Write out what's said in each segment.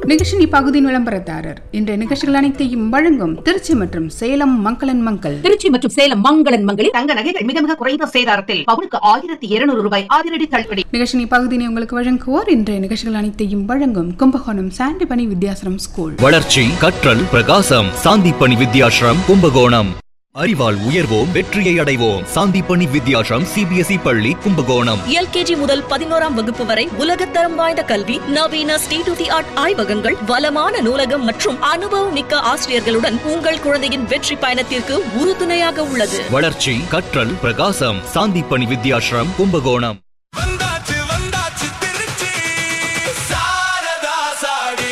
நிகழ்ச்சியின் இப்பகுதியின் விளம்பரதாரர் இன்றைய நிகழ்ச்சிகள் அனைத்தையும் வழங்கும் திருச்சி மற்றும் சேலம் மக்களன் மங்கள் திருச்சி மற்றும் சேலம் மங்களன் மங்களில் தங்க நகைகள் மிக மிக குறைந்த சேதாரத்தில் பவுனுக்கு ஆயிரத்தி இருநூறு ரூபாய் அதிரடி தள்ளுபடி நிகழ்ச்சியின் இப்பகுதியினை உங்களுக்கு வழங்குவோர் இன்றைய நிகழ்ச்சிகள் அனைத்தையும் வழங்கும் கும்பகோணம் சாண்டிபனி வித்யாசிரம் ஸ்கூல் வளர்ச்சி கற்றல் பிரகாசம் சாந்திப்பணி வித்யாஷ்ரம் கும்பகோணம் அறிவால் உயர்வோம் வெற்றியை அடைவோம் சாந்திப்பணி வித்யாஷ்ரம் சிபிஎஸ்இ பள்ளி கும்பகோணம் எல்கேஜி முதல் பதினோராம் வகுப்பு வரை உலகத்தரம் வாய்ந்த கல்வி நவீன ஸ்டேட் தி ஆர்ட் ஆய்வகங்கள் வளமான நூலகம் மற்றும் அனுபவம் மிக்க ஆசிரியர்களுடன் உங்கள் குழந்தையின் வெற்றி பயணத்திற்கு உறுதுணையாக உள்ளது வளர்ச்சி கற்றல் பிரகாசம் சாந்திப்பணி வித்யாஷ்ரம் கும்பகோணம் வந்தாச்சு வந்தாச்சு திருச்சி சாரதா சாடி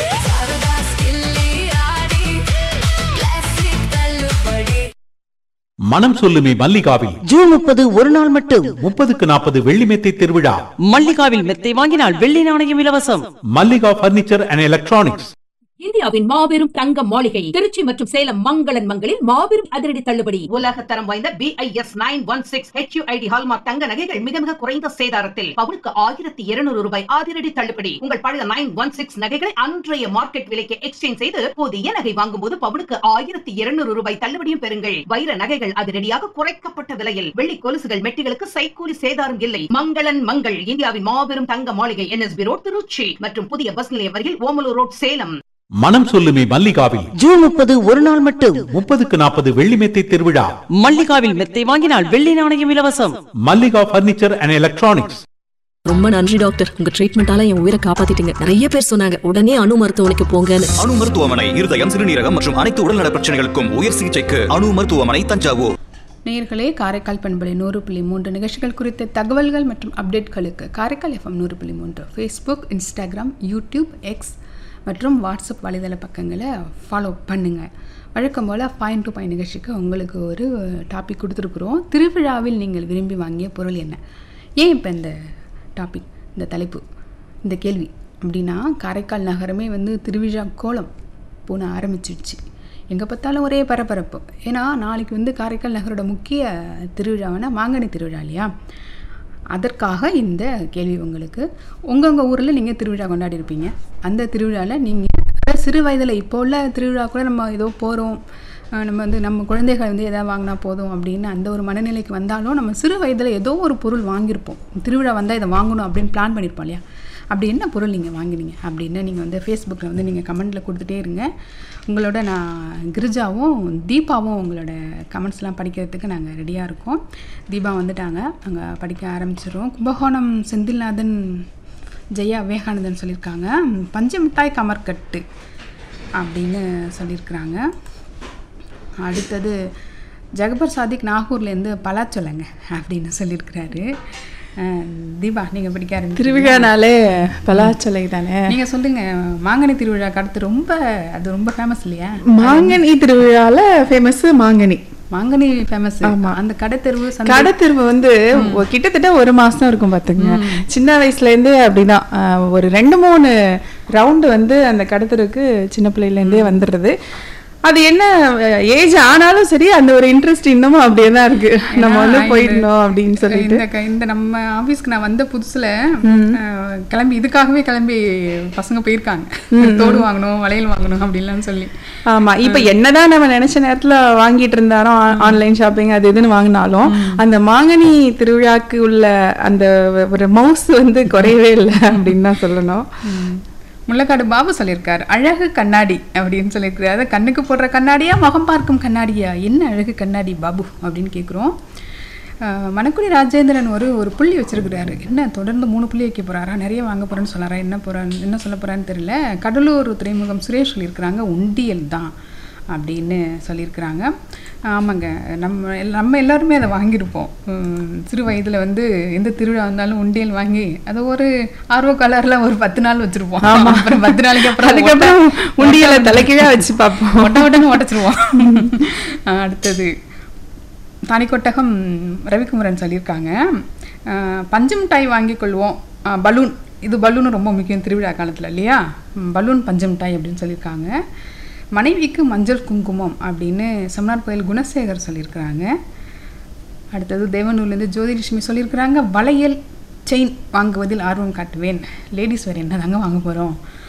மனம் சொல்லுமே மல்லிகாவில் ஜூன் முப்பது ஒரு நாள் மட்டும் முப்பதுக்கு நாற்பது வெள்ளிமெத்தை திருவிழா மல்லிகாவில் மெத்தை வாங்கினால் வெள்ளி நாணயம் இலவசம் மல்லிகா பர்னிச்சர் அண்ட் எலக்ட்ரானிக்ஸ் இந்தியாவின் மாபெரும் தங்க மாளிகை திருச்சி மற்றும் சேலம் மங்களன் மங்களில் மாபெரும் அதிரடி தள்ளுபடி உலக தரம் வாய்ந்த BIS nine one six HUID hallmark தங்க நகைகள் மிக மிக குறைந்த சேதாரத்தில் பவுனுக்கு ஆயிரத்தி இருநூறு ரூபாய் அதிரடி தள்ளுபடி உங்கள் பழைய நைன் ஒன் சிக்ஸ் நகைகளை அன்றைய மார்க்கெட் விலைக்கு எக்ஸ்சேஞ்ச் செய்து புதிய நகை வாங்கும் போது பவுனுக்கு ஆயிரத்தி இருநூறு ரூபாய் தள்ளுபடியும் பெறுங்கள் வைர நகைகள் அதிரடியாக குறைக்கப்பட்ட விலையில் வெள்ளி கொலுசுகள் மெட்டிகளுக்கு சைக்கூலி சேதாரம் இல்லை மங்களன் மங்கள் இந்தியாவின் மாபெரும் தங்க மாளிகை என்எஸ்பி ரோட் திருச்சி மற்றும் புதிய பஸ் நிலையம் வரையில் ஓமலூர் ரோட் சேலம் மனம் சொல்லுமே மல்லிகாவில் ஜூன் முப்பது ஒரு நாள் மட்டும் முப்பதுக்கு நாற்பது வெள்ளிமெத்தை திருவிழா மல்லிகாவில் மெத்தை வாங்கினால் வெள்ளி நாணயம் இலவசம் மல்லிகா பர்னிச்சர் அண்ட் எலக்ட்ரானிக்ஸ் ரொம்ப நன்றி டாக்டர் உங்க ட்ரீட்மெண்டால என் உயிரை காப்பாத்திட்டீங்க நிறைய பேர் சொன்னாங்க உடனே அணு மருத்துவமனைக்கு போங்கன்னு அணு மருத்துவமனை இருதயம் சிறுநீரகம் மற்றும் அனைத்து உடல்நல பிரச்சனைகளுக்கும் உயர் சிகிச்சைக்கு அணு மருத்துவமனை தஞ்சாவூர் நேயர்களே காரைக்கால் பண்பலை நூறு புள்ளி மூன்று நிகழ்ச்சிகள் குறித்த தகவல்கள் மற்றும் அப்டேட்களுக்கு காரைக்கால் எஃப்எம் நூறு புள்ளி மூன்று ஃபேஸ்புக் இன்ஸ்டாகிராம் யூடியூப் எக்ஸ் மற்றும் வாட்ஸ்அப் வலைதள பக்கங்களை ஃபாலோ பண்ணுங்கள் வழக்கம் போல் பாயிண்ட் டு பாயிண்ட் நிகழ்ச்சிக்கு உங்களுக்கு ஒரு டாபிக் கொடுத்துருக்குறோம் திருவிழாவில் நீங்கள் விரும்பி வாங்கிய பொருள் என்ன ஏன் இப்போ இந்த டாபிக் இந்த தலைப்பு இந்த கேள்வி அப்படின்னா காரைக்கால் நகரமே வந்து திருவிழா கோலம் பூன ஆரம்பிச்சிடுச்சு எங்கே பார்த்தாலும் ஒரே பரபரப்பு ஏன்னா நாளைக்கு வந்து காரைக்கால் நகரோட முக்கிய திருவிழாவான மாங்கனி திருவிழா இல்லையா அதற்காக இந்த கேள்வி உங்களுக்கு உங்கள் ஊரில் நீங்கள் திருவிழா கொண்டாடி இருப்பீங்க அந்த திருவிழாவில் நீங்கள் சிறு வயதில் இப்போ உள்ள திருவிழா கூட நம்ம ஏதோ போகிறோம் நம்ம வந்து நம்ம குழந்தைகள் வந்து எதாவது வாங்கினா போதும் அப்படின்னு அந்த ஒரு மனநிலைக்கு வந்தாலும் நம்ம சிறு வயதில் ஏதோ ஒரு பொருள் வாங்கியிருப்போம் திருவிழா வந்தால் இதை வாங்கணும் அப்படின்னு பிளான் பண்ணியிருப்போம் இல்லையா அப்படி என்ன பொருள் நீங்கள் வாங்கினீங்க அப்படின்னு நீங்கள் வந்து ஃபேஸ்புக்கில் வந்து நீங்கள் கமெண்ட்டில் கொடுத்துட்டே இருங்க உங்களோட நான் கிரிஜாவும் தீபாவும் உங்களோட கமெண்ட்ஸ்லாம் படிக்கிறதுக்கு நாங்கள் ரெடியாக இருக்கோம் தீபா வந்துட்டாங்க நாங்கள் படிக்க ஆரம்பிச்சிடுறோம் கும்பகோணம் செந்தில்நாதன் ஜெயா விவேகானந்தன் சொல்லியிருக்காங்க பஞ்சு மிட்டாய் கமர்கட்டு அப்படின்னு சொல்லியிருக்கிறாங்க அடுத்தது ஜெகபர் சாதிக் நாகூர்லேருந்து பலா சொல்லுங்க அப்படின்னு சொல்லியிருக்கிறாரு அஹ் தீபா நீங்கள் படிக்க ஆரம்பிச்சு திருவிழானாலே பலாச்சலை தானே நீங்கள் சொல்லுங்க மாங்கனி திருவிழா அடுத்து ரொம்ப அது ரொம்ப ஃபேமஸ் இல்லையா மாங்கனி திருவிழால ஃபேமஸ் மாங்கனி மாங்கனி ஃபேமஸ் ஆமா. அந்த கடைத்தெருவு சந்தை- கடத்தெருவு வந்து ஒ- கிட்டத்தட்ட ஒரு மாசம் இருக்கும் பாத்துங்க சின்ன வயசுல இருந்தே அப்படிதான் ஆஹ், ஒரு ரெண்டு மூணு ரவுண்டு வந்து அந்த கடத்தெருவுக்கு சின்ன பிள்ளையில இருந்தே வந்துடுறது அது என்ன ஏஜ் ஆனாலும் சரி அந்த ஒரு இன்ட்ரெஸ்ட் இன்னமும் அப்படியே தான் இருக்கு நம்ம வந்து ஏன்னா, போயிடணும் அப்படின்னு இது- சொல்லிட்டு இந்த க- இந்த நம்ம ஆபீஸ்க்கு நான் வந்த புதுசுல அஹ், கிளம்பி இதுக்காகவே கிளம்பி பசங்க போயிருக்காங்க தோடு வாங்கணும் வளையல் வாங்கணும் அப்படின்லாம் சொல்லி ஆமா இப்ப என்னதான் நம்ம நினைச்ச நேரத்துல வாங்கிட்டு இருந்தாலும் ஆன்லைன் ஷாப்பிங் அது இதுன்னு வாங்கினாலும் அந்த மாங்கனி திருவிழாக்கு உள்ள அந்த ஒரு மவுஸ் வந்து குறையவே இல்லை அப்படின்னு தான் சொல்லணும் முள்ளக்காடு பாபு சொல்லியிருக்காரு அழகு கண்ணாடி அப்படின்னு சொல்லியிருக்காரு அதாவது கண்ணுக்கு போடுற கண்ணாடியா முகம் பார்க்கும் கண்ணாடியா என்ன அழகு கண்ணாடி பாபு அப்படின்னு கேட்குறோம் மணக்குடி ராஜேந்திரன் ஒரு ஒரு புள்ளி வச்சிருக்கிறாரு என்ன தொடர்ந்து மூணு புள்ளி வைக்க போறாரா நிறைய வாங்க போறேன்னு சொல்லாரா என்ன போறான்னு என்ன சொல்ல போறான்னு தெரியல கடலூர் துறைமுகம் சுரேஷ் சொல்லியிருக்கிறாங்க உண்டியல் தான் அப்படின்னு சொல்லியிருக்கிறாங்க ஆமாங்க நம்ம எல்- நம்ம எல்லாருமே அதை வாங்கியிருப்போம் உம், சிறு வயதில் வந்து எந்த திருவிழா வந்தாலும் உண்டியல் வாங்கி அதை ஒரு ஆர்வ கலரில் ஒரு பத்து நாள் வச்சுருப்போம் அப்புறம் பத்து நாளைக்கு அப்புறம் அதுக்கப்புறம் உண்டியலை தலைக்கீழா வச்சு பார்ப்போம் ஒட்ட ஒட்டன்னு உடச்சிருவோம் அடுத்தது தானிக்கொட்டகம் ரவிக்குமரன் சொல்லியிருக்காங்க அஹ், பஞ்சு மிட்டாய் வாங்கிக் கொள்வோம் அஹ், பலூன் இது பலூன் ரொம்ப முக்கியம் திருவிழா காலத்தில் இல்லையா ம், பலூன் பஞ்சு மிட்டாய் அப்படின்னு சொல்லியிருக்காங்க மனைவிக்கு மஞ்சள் குங்குமம் அப்படின்னு சம்னார் கோயில் குணசேகர் சொல்லியிருக்கிறாங்க அடுத்தது தேவனூர்லேருந்து ஜோதிலட்சுமி சொல்லியிருக்கிறாங்க வளையல் செயின் வாங்குவதில் ஆர்வம் காட்டுவேன் லேடிஸ் வேறு என்ன தாங்க வாங்க போகிறோம்